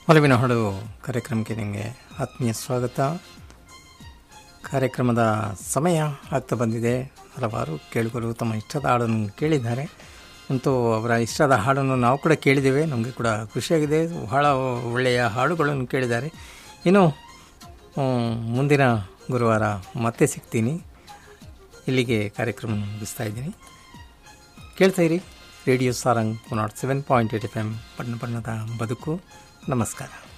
ಒಲವಿನ ಹಾಡು ಕಾರ್ಯಕ್ರಮಕ್ಕೆ ನಿಮಗೆ ಆತ್ಮೀಯ ಸ್ವಾಗತ ಕಾರ್ಯಕ್ರಮದ ಸಮಯ ಆಗ್ತಾ ಬಂದಿದೆ ಹಲವಾರು ಕೇಳುಗರು ತಮ್ಮ ಇಷ್ಟದ ಹಾಡನ್ನು ಕೇಳಿದ್ದಾರೆ ಅಂತೂ ಅವರ ಇಷ್ಟದ ಹಾಡನ್ನು ನಾವು ಕೂಡ ಕೇಳಿದ್ದೇವೆ ನಮಗೆ ಕೂಡ ಖುಷಿಯಾಗಿದೆ ಬಹಳ ಒಳ್ಳೆಯ ಹಾಡುಗಳನ್ನು ಕೇಳಿದ್ದಾರೆ ಇನ್ನು ಹ್ಮ್, ಮುಂದಿನ ಗುರುವಾರ ಮತ್ತೆ ಸಿಗ್ತೀನಿ ಇಲ್ಲಿಗೆ ಕಾರ್ಯಕ್ರಮ ಮುಗಿಸ್ತಾ ಇದ್ದೀನಿ ಕೇಳ್ತಾ ಇರಿ radio Sarang nought seven point eight F M ಬಣ್ಣ ಬಣ್ಣದ ಬದುಕು ನಮಸ್ಕಾರ